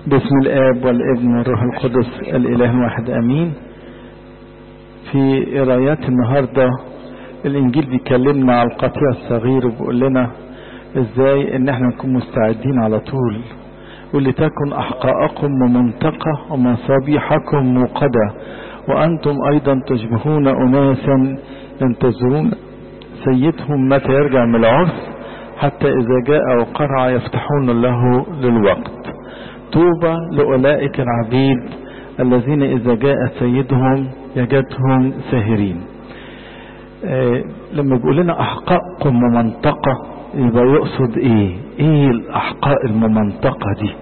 باسم الآب والابن والروح القدس الإله الواحد أمين في قرايات النهاردة الإنجيل بيكلمنا على القطيع الصغير وبيقول لنا إزاي إن إحنا نكون مستعدين على طول ولتكن أحقاءكم ممنطقة ومصابيحكم موقدة وأنتم أيضا تشبهون أناسا ينتظرون سيدهم متى يرجع من العرس حتى إذا جاء وقرع يفتحون له للوقت طوبى لأولئك العبيد الذين إذا جاء سيدهم يجدهم ساهرين آه لما بيقول لنا أحقاءكم ممنطقة يبقى يقصد إيه إيه الأحقاء الممنطقة دي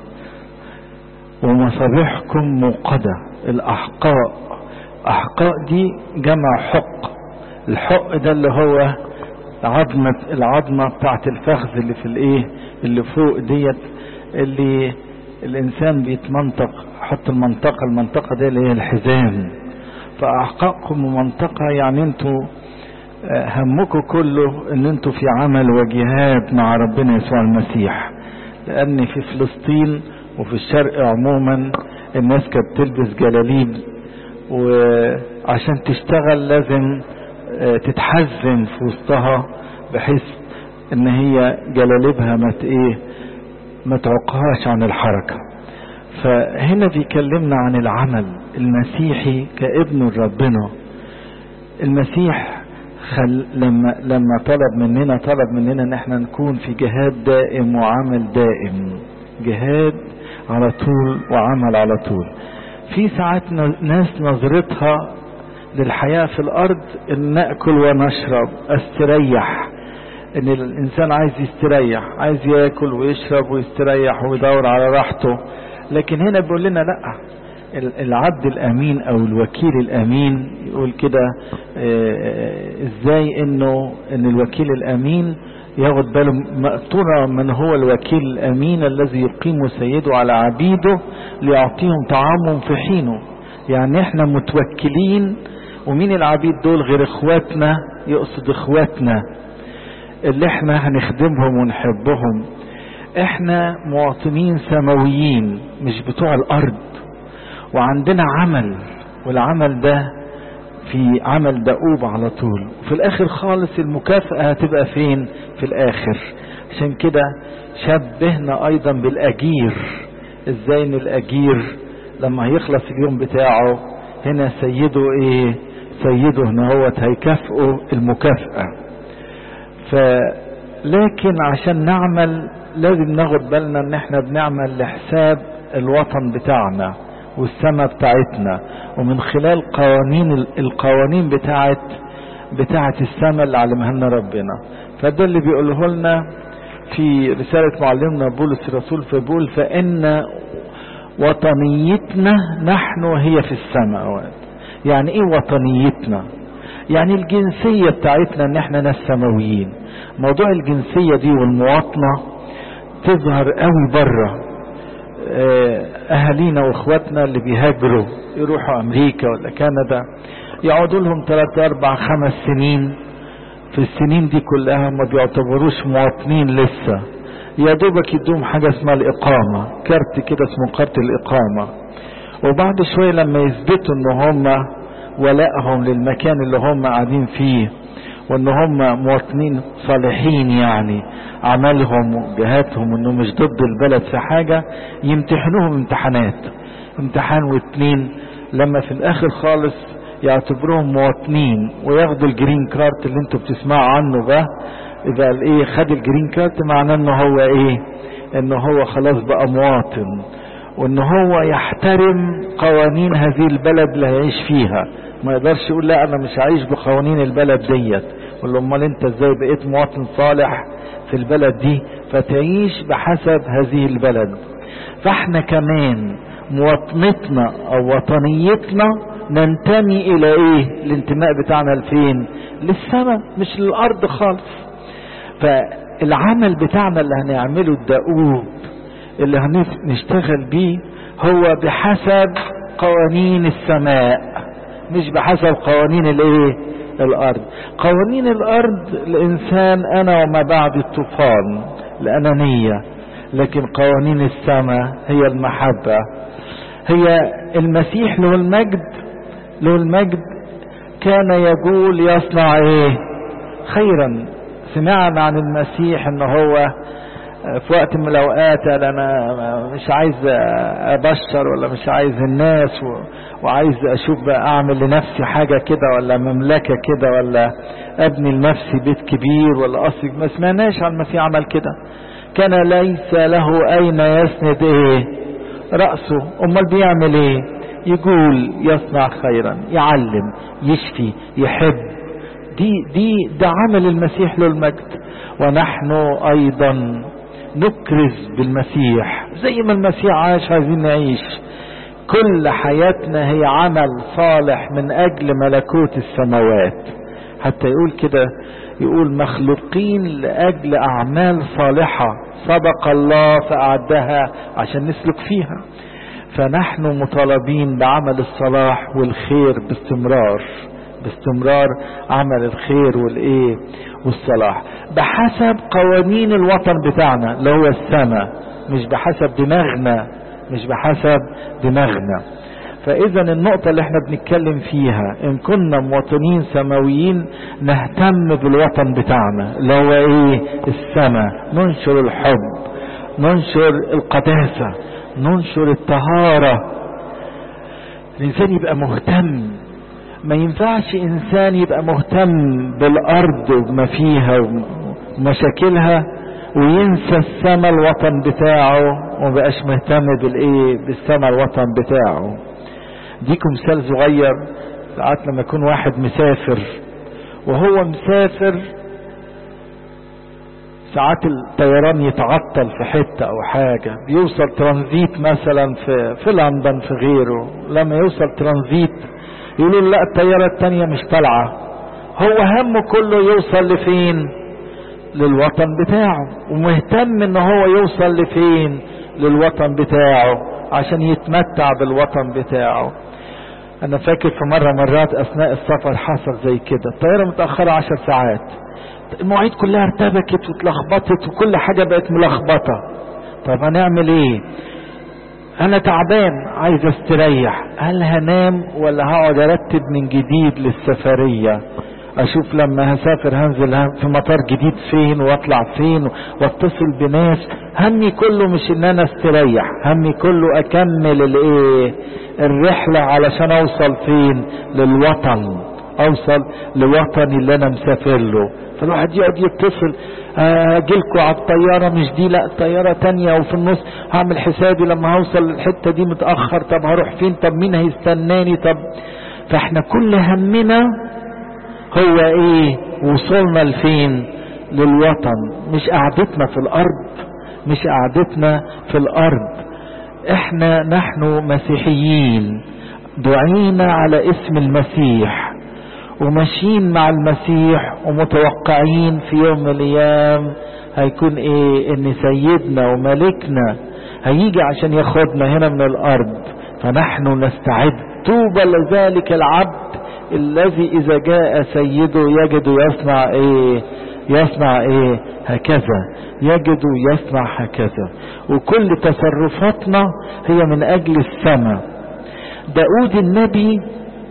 ومصابيحكم موقدة الأحقاء أحقاء دي جمع حق الحق ده اللي هو عظمة العظمة بتاعت الفخذ اللي في الايه اللي فوق ديت اللي الانسان بيتمنطق حط المنطقة المنطقة دي اللي هي الحزام فاحقاقكم منطقة يعني انتوا همكم كله ان انتوا في عمل وجهاد مع ربنا يسوع المسيح لان في فلسطين وفي الشرق عموما الناس كانت تلبس جلاليب وعشان تشتغل لازم تتحزم في وسطها بحيث ان هي جلالبها ما ايه ما تعقهاش عن الحركة فهنا بيكلمنا عن العمل المسيحي كابن ربنا المسيح خل لما لما طلب مننا طلب مننا ان احنا نكون في جهاد دائم وعمل دائم جهاد على طول وعمل على طول في ساعات ناس نظرتها للحياة في الأرض إن نأكل ونشرب استريح إن الإنسان عايز يستريح عايز يأكل ويشرب ويستريح ويدور على راحته لكن هنا بيقول لنا لأ العبد الأمين أو الوكيل الأمين يقول كده إزاي إنه إن الوكيل الأمين ياخد باله مقطورة من هو الوكيل الأمين الذي يقيم سيده على عبيده ليعطيهم طعامهم في حينه يعني احنا متوكلين ومين العبيد دول غير اخواتنا يقصد اخواتنا اللي احنا هنخدمهم ونحبهم احنا مواطنين سماويين مش بتوع الارض وعندنا عمل والعمل ده في عمل دؤوب على طول وفي الاخر خالص المكافأة هتبقى فين في الاخر عشان كده شبهنا ايضا بالاجير ازاي ان الاجير لما هيخلص اليوم بتاعه هنا سيده ايه سيده هنا هو هيكافئه المكافأة فلكن عشان نعمل لازم ناخد بالنا ان احنا بنعمل لحساب الوطن بتاعنا والسماء بتاعتنا ومن خلال قوانين القوانين بتاعت بتاعت السماء اللي علمها لنا ربنا فده اللي بيقوله لنا في رسالة معلمنا بولس الرسول فبيقول فإن وطنيتنا نحن هي في السماوات يعني ايه وطنيتنا يعني الجنسية بتاعتنا ان احنا ناس سماويين موضوع الجنسية دي والمواطنة تظهر قوي بره اهالينا واخواتنا اللي بيهاجروا يروحوا امريكا ولا كندا يقعدوا لهم 3 4 5 سنين في السنين دي كلها ما بيعتبروش مواطنين لسه يا دوبك يدوم حاجة اسمها الإقامة كارت كده اسمه كارت الإقامة وبعد شوية لما يثبتوا ان هم ولائهم للمكان اللي هم قاعدين فيه وان هم مواطنين صالحين يعني عملهم وجهاتهم انه مش ضد البلد في حاجة يمتحنوهم امتحانات امتحان واتنين لما في الاخر خالص يعتبروهم مواطنين وياخدوا الجرين كارت اللي انتوا بتسمعوا عنه ده يبقى الايه خد الجرين كارت معناه ان هو ايه ان هو خلاص بقى مواطن وان هو يحترم قوانين هذه البلد اللي هيعيش فيها ما يقدرش يقول لا انا مش هعيش بقوانين البلد ديت يقول له امال انت ازاي بقيت مواطن صالح في البلد دي فتعيش بحسب هذه البلد فاحنا كمان مواطنتنا او وطنيتنا ننتمي الى ايه الانتماء بتاعنا لفين للسماء مش للارض خالص فالعمل بتاعنا اللي هنعمله الدؤوب اللي هنشتغل بيه هو بحسب قوانين السماء مش بحسب قوانين الايه الارض قوانين الارض الانسان انا وما بعد الطوفان الانانية لكن قوانين السماء هي المحبة هي المسيح له المجد له المجد كان يقول يصنع ايه خيرا سمعنا عن المسيح ان هو في وقت من الاوقات قال انا مش عايز ابشر ولا مش عايز الناس وعايز اشوف بقى اعمل لنفسي حاجه كده ولا مملكه كده ولا ابني لنفسي بيت كبير ولا اصل ما سمعناش عن المسيح عمل كده كان ليس له اين يسند ايه راسه امال بيعمل ايه يقول يصنع خيرا يعلم يشفي يحب دي دي ده عمل المسيح له المجد ونحن ايضا نكرز بالمسيح زي ما المسيح عاش عايزين نعيش كل حياتنا هي عمل صالح من اجل ملكوت السماوات حتى يقول كده يقول مخلوقين لاجل اعمال صالحه سبق الله فاعدها عشان نسلك فيها فنحن مطالبين بعمل الصلاح والخير باستمرار باستمرار عمل الخير والايه والصلاح بحسب قوانين الوطن بتاعنا اللي هو السماء مش بحسب دماغنا مش بحسب دماغنا فاذا النقطة اللي احنا بنتكلم فيها ان كنا مواطنين سماويين نهتم بالوطن بتاعنا اللي هو ايه السماء ننشر الحب ننشر القداسة ننشر الطهارة الانسان يبقى مهتم ما ينفعش انسان يبقى مهتم بالارض وما فيها ومشاكلها وينسى السما الوطن بتاعه ومبقاش مهتم بالايه بالسما الوطن بتاعه ديكم مثال صغير ساعات لما يكون واحد مسافر وهو مسافر ساعات الطيران يتعطل في حتة او حاجة بيوصل ترانزيت مثلا في في لندن في غيره لما يوصل ترانزيت يقولوا لا الطيارة التانية مش طالعة هو همه كله يوصل لفين للوطن بتاعه ومهتم ان هو يوصل لفين للوطن بتاعه عشان يتمتع بالوطن بتاعه انا فاكر في مرة مرات اثناء السفر حصل زي كده الطيارة متأخرة عشر ساعات المواعيد كلها ارتبكت واتلخبطت وكل حاجة بقت ملخبطة طب هنعمل ايه انا تعبان عايز استريح هل هنام ولا هقعد ارتب من جديد للسفرية اشوف لما هسافر هنزل في مطار جديد فين واطلع فين واتصل بناس همي كله مش ان انا استريح همي كله اكمل الايه الرحلة علشان اوصل فين للوطن اوصل لوطني اللي انا مسافر له فالواحد يقعد يتصل اجيلكوا على الطيارة مش دي لا طيارة تانية وفي النص هعمل حسابي لما هوصل الحتة دي متأخر طب هروح فين طب مين هيستناني طب فاحنا كل همنا هو ايه وصلنا لفين للوطن مش قعدتنا في الارض مش قعدتنا في الارض احنا نحن مسيحيين دعينا على اسم المسيح وماشيين مع المسيح ومتوقعين في يوم من الايام هيكون ايه ان سيدنا وملكنا هيجي عشان ياخدنا هنا من الارض فنحن نستعد طوبى لذلك العبد الذي اذا جاء سيده يجد يصنع ايه يصنع ايه هكذا يجد يصنع هكذا وكل تصرفاتنا هي من اجل السماء داود النبي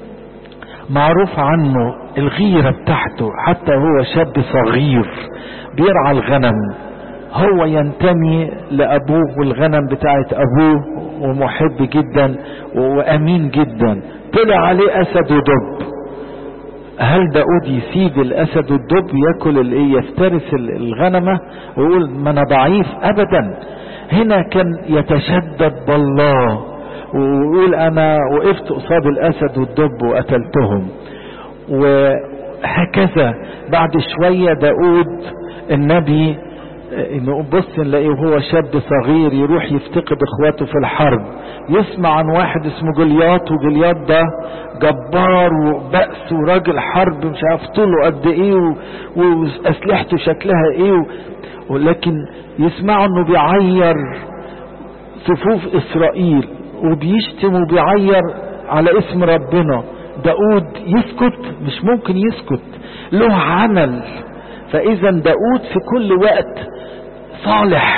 معروف عنه الغيرة بتاعته حتى هو شاب صغير بيرعى الغنم هو ينتمي لأبوه والغنم بتاعت أبوه ومحب جدا وأمين جدا طلع عليه أسد ودب هل داود يسيب الأسد والدب ياكل الايه يفترس الغنمة ويقول ما أنا ضعيف أبدا هنا كان يتشدد بالله ويقول انا وقفت قصاد الاسد والدب وقتلتهم وهكذا بعد شوية داود النبي نبص نلاقيه وهو شاب صغير يروح يفتقد اخواته في الحرب يسمع عن واحد اسمه جلياط وجلياط ده جبار وبأس وراجل حرب مش عارف طوله قد ايه واسلحته شكلها ايه ولكن يسمعوا انه بيعير صفوف اسرائيل وبيشتم وبيعير على اسم ربنا داود يسكت مش ممكن يسكت له عمل فاذا داود في كل وقت صالح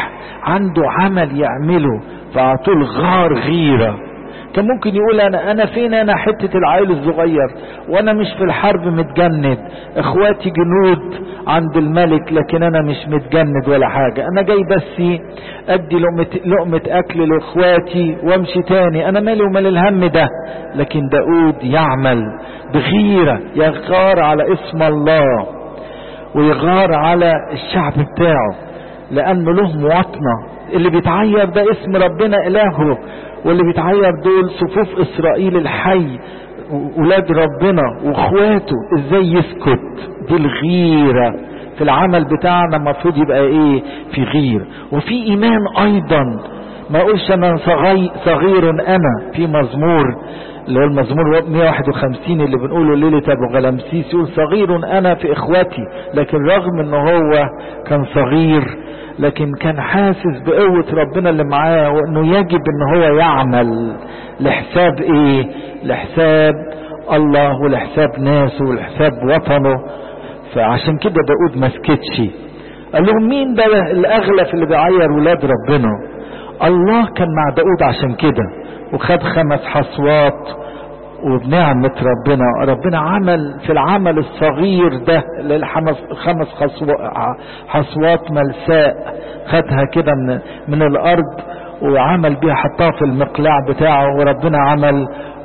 عنده عمل يعمله فعلى طول غار غيره كان ممكن يقول انا انا فين انا حته العيل الصغير وانا مش في الحرب متجند اخواتي جنود عند الملك لكن انا مش متجند ولا حاجه انا جاي بس ادي لقمه لقمه اكل لاخواتي وامشي تاني انا مالي ومال الهم ده لكن داود يعمل بغيره يغار على اسم الله ويغار على الشعب بتاعه لانه له مواطنه اللي بيتعير ده اسم ربنا الهه واللي بيتعير دول صفوف اسرائيل الحي ولاد ربنا واخواته ازاي يسكت دي الغيرة في العمل بتاعنا المفروض يبقى ايه في غير وفي ايمان ايضا ما اقولش انا صغير, صغير انا في مزمور اللي هو المزمور 151 اللي بنقوله ليلة ابو غلمسيس يقول صغير انا في اخوتي لكن رغم ان هو كان صغير لكن كان حاسس بقوة ربنا اللي معاه وانه يجب ان هو يعمل لحساب ايه لحساب الله ولحساب ناسه ولحساب وطنه فعشان كده داود ما سكتش قال لهم مين ده الاغلف اللي بيعير ولاد ربنا الله كان مع داود عشان كده وخد خمس حصوات وبنعمة ربنا ربنا عمل في العمل الصغير ده للخمس خمس حصوات ملساء خدها كده من, من الارض وعمل بيها حطها في المقلاع بتاعه وربنا عمل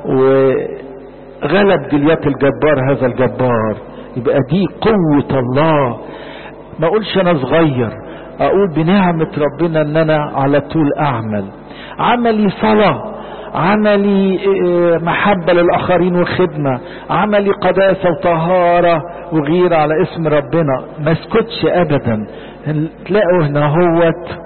وغلب جليات الجبار هذا الجبار يبقى دي قوة الله ما اقولش انا صغير اقول بنعمة ربنا ان انا على طول اعمل عملي صلاه عملي محبة للآخرين وخدمة عملي قداسة وطهارة وغيرة على اسم ربنا ما اسكتش أبدا تلاقوا هنا هوت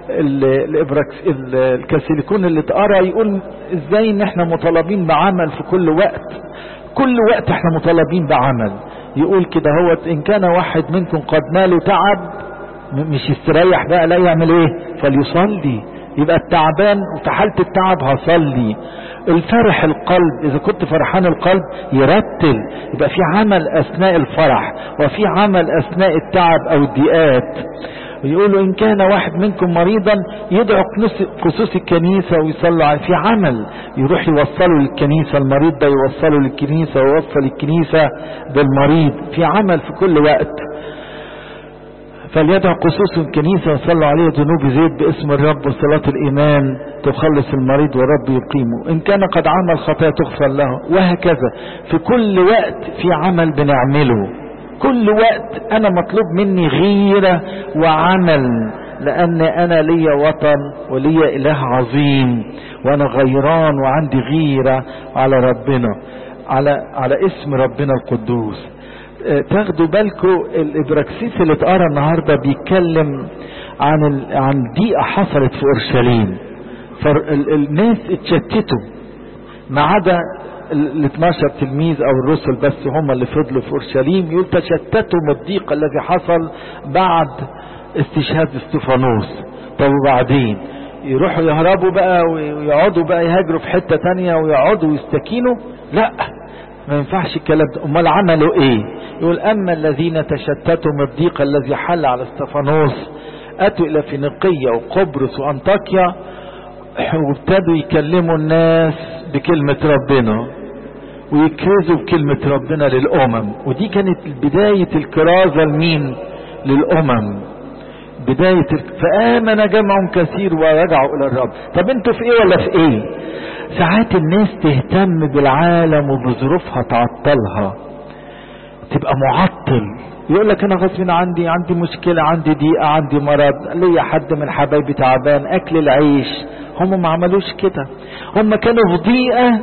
الكاسيليكون اللي اتقرا يقول ازاي ان احنا مطالبين بعمل في كل وقت كل وقت احنا مطالبين بعمل يقول كده هوت ان كان واحد منكم قد ناله تعب مش يستريح بقى لا يعمل ايه فليصلي يبقى التعبان وفي حالة التعب هصلي الفرح القلب اذا كنت فرحان القلب يرتل يبقى في عمل اثناء الفرح وفي عمل اثناء التعب او الضيقات ويقولوا ان كان واحد منكم مريضا يدعو خصوص الكنيسة ويصلوا عليه في عمل يروح يوصله للكنيسة المريض ده يوصله للكنيسة ويوصل الكنيسة بالمريض في عمل في كل وقت فليدع قصوص الكنيسة وصلوا عليه ذنوب زيد باسم الرب وصلاة الإيمان تخلص المريض والرب يقيمه إن كان قد عمل خطايا تغفر له وهكذا في كل وقت في عمل بنعمله كل وقت أنا مطلوب مني غيرة وعمل لأن أنا ليا وطن وليا إله عظيم وأنا غيران وعندي غيرة على ربنا على على اسم ربنا القدوس تاخدوا بالكم الابراكسيس اللي اتقرا النهارده بيتكلم عن ال... عن ضيقه حصلت في اورشليم فالناس اتشتتوا ما عدا ال 12 تلميذ او الرسل بس هم اللي فضلوا في اورشليم يقول تشتتوا من الضيق الذي حصل بعد استشهاد استفانوس طب وبعدين يروحوا يهربوا بقى ويقعدوا بقى يهاجروا في حته تانية ويقعدوا ويستكينوا لا ما ينفعش الكلام ده امال عملوا ايه يقول اما الذين تشتتوا من الضيق الذي حل على استفانوس اتوا الى فينيقية وقبرص وانطاكيا وابتدوا يكلموا الناس بكلمة ربنا ويكرزوا بكلمة ربنا للامم ودي كانت بداية الكرازة لمين للامم بداية فآمن جمع كثير ورجعوا إلى الرب طب انتوا في ايه ولا في ايه ساعات الناس تهتم بالعالم وبظروفها تعطلها تبقى معطل يقول لك انا غصب عندي عندي مشكلة عندي ضيقة عندي مرض ليا حد من حبايبي تعبان اكل العيش هم ما عملوش كده هم كانوا في ضيقة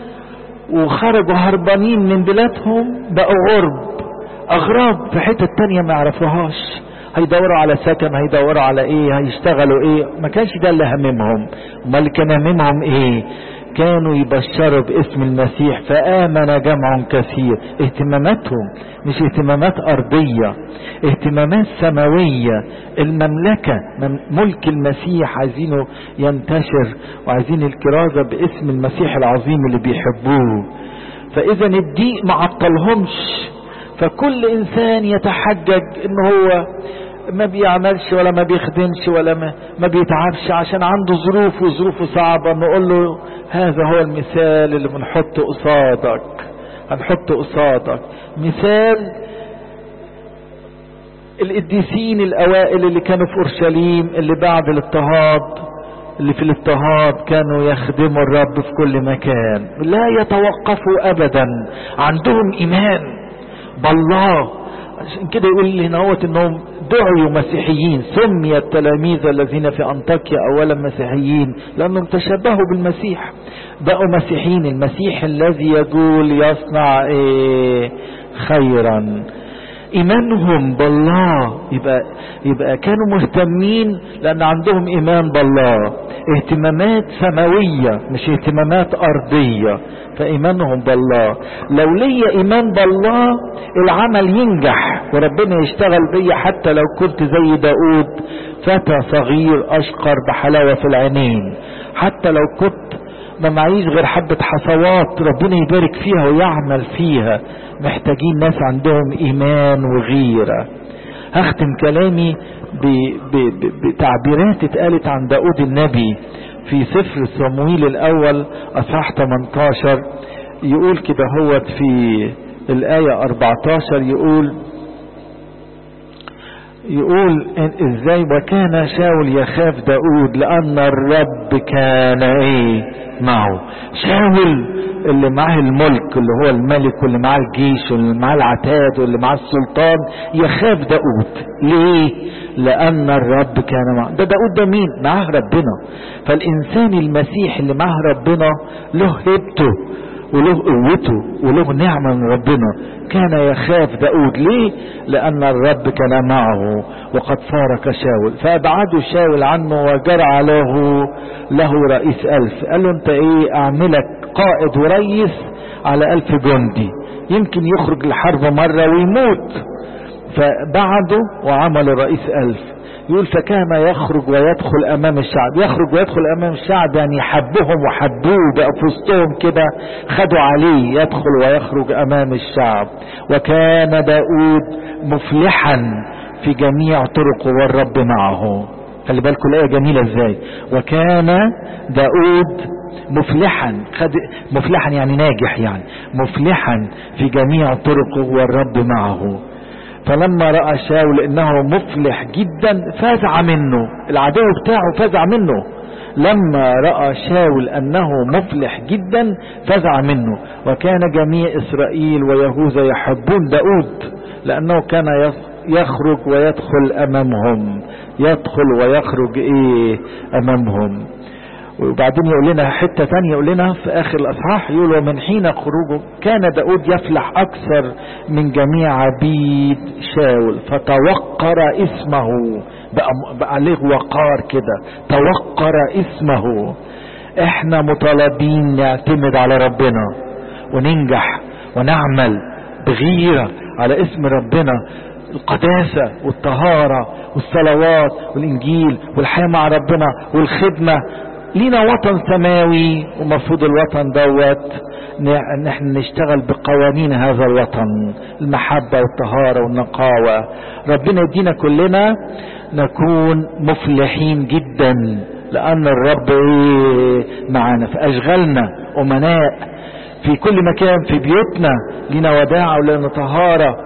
وخرجوا هربانين من بلادهم بقوا غرب اغراب في حتة تانية ما يعرفوهاش هيدوروا على سكن هيدوروا على ايه هيشتغلوا ايه ما كانش ده اللي هممهم امال اللي كان هممهم ايه كانوا يبشروا باسم المسيح فآمن جمع كثير اهتماماتهم مش اهتمامات أرضية اهتمامات سماوية المملكة ملك المسيح عايزينه ينتشر وعايزين الكرازة باسم المسيح العظيم اللي بيحبوه فإذا الضيق ما عطلهمش فكل إنسان يتحجج إن هو ما بيعملش ولا ما بيخدمش ولا ما, ما بيتعبش عشان عنده ظروف وظروفه صعبة نقول له هذا هو المثال اللي بنحطه قصادك هنحطه قصادك مثال القديسين الاوائل اللي كانوا في اورشليم اللي بعد الاضطهاد اللي في الاضطهاد كانوا يخدموا الرب في كل مكان لا يتوقفوا ابدا عندهم ايمان بالله عشان كده يقول لي هنا انهم دعوا مسيحيين سمي التلاميذ الذين في انطاكيا اولا مسيحيين لانهم تشبهوا بالمسيح بقوا مسيحيين المسيح الذي يقول يصنع ايه خيرا ايمانهم بالله يبقى يبقى كانوا مهتمين لان عندهم ايمان بالله اهتمامات سماويه مش اهتمامات ارضيه فايمانهم بالله لو ليا ايمان بالله العمل ينجح وربنا يشتغل بيا حتى لو كنت زي داود فتى صغير اشقر بحلاوه في العينين حتى لو كنت ما معيش غير حبة حصوات ربنا يبارك فيها ويعمل فيها محتاجين ناس عندهم ايمان وغيرة هختم كلامي بتعبيرات اتقالت عن داود النبي في سفر صمويل الاول اصحاح 18 يقول كده هو في الايه 14 يقول يقول ازاي وكان شاول يخاف داود لان الرب كان ايه معه شاول اللي معاه الملك اللي هو الملك واللي معاه الجيش واللي معاه العتاد واللي معاه السلطان يخاف داود ليه لان الرب كان معه ده داود ده مين معاه ربنا فالانسان المسيح اللي معاه ربنا له هيبته وله قوته وله نعمة من ربنا كان يخاف داود ليه لأن الرب كان معه وقد صار كشاول فأبعده شاول عنه وجرع له له رئيس ألف قال له أنت إيه أعملك قائد وريس على ألف جندي يمكن يخرج الحرب مرة ويموت فبعده وعمل رئيس ألف يقول فكان يخرج ويدخل امام الشعب يخرج ويدخل امام الشعب يعني حبهم وحبوه بقى في وسطهم كده خدوا عليه يدخل ويخرج امام الشعب وكان داود مفلحا في جميع طرقه والرب معه خلي بالكم الايه جميله ازاي وكان داود مفلحا خد مفلحا يعني ناجح يعني مفلحا في جميع طرقه والرب معه فلما رأى شاول انه مفلح جدا فزع منه العدو بتاعه فزع منه لما رأى شاول انه مفلح جدا فزع منه وكان جميع اسرائيل ويهوذا يحبون داود لانه كان يخرج ويدخل امامهم يدخل ويخرج ايه امامهم وبعدين يقول لنا حتة تانية يقول لنا في آخر الأصحاح يقول ومن حين خروجه كان داود يفلح أكثر من جميع عبيد شاول فتوقر اسمه بقى, بقى عليه وقار كده توقر اسمه احنا مطالبين نعتمد على ربنا وننجح ونعمل بغيرة على اسم ربنا القداسة والطهارة والصلوات والإنجيل والحياة مع ربنا والخدمة لينا وطن سماوي ومفروض الوطن دوت ان احنا نشتغل بقوانين هذا الوطن المحبة والطهارة والنقاوة ربنا يدينا كلنا نكون مفلحين جدا لان الرب ايه معانا في اشغالنا امناء في كل مكان في بيوتنا لينا وداعة ولنا طهارة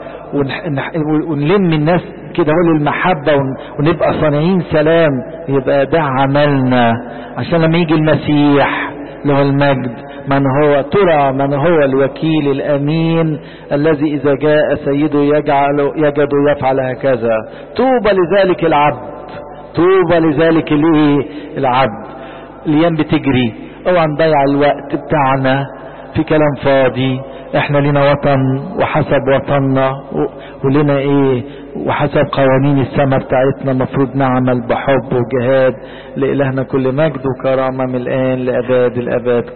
ونلم الناس كده هو للمحبة ونبقى صانعين سلام يبقى ده عملنا عشان لما يجي المسيح له المجد من هو ترى من هو الوكيل الامين الذي اذا جاء سيده يجعل يجد يفعل هكذا طوبى لذلك العبد طوبى لذلك الايه العبد الايام بتجري اوعى نضيع الوقت بتاعنا في كلام فاضي احنا لنا وطن وحسب وطننا ولنا ايه وحسب قوانين السماء بتاعتنا المفروض نعمل بحب وجهاد لإلهنا كل مجد وكرامة من الآن لأباد الأباد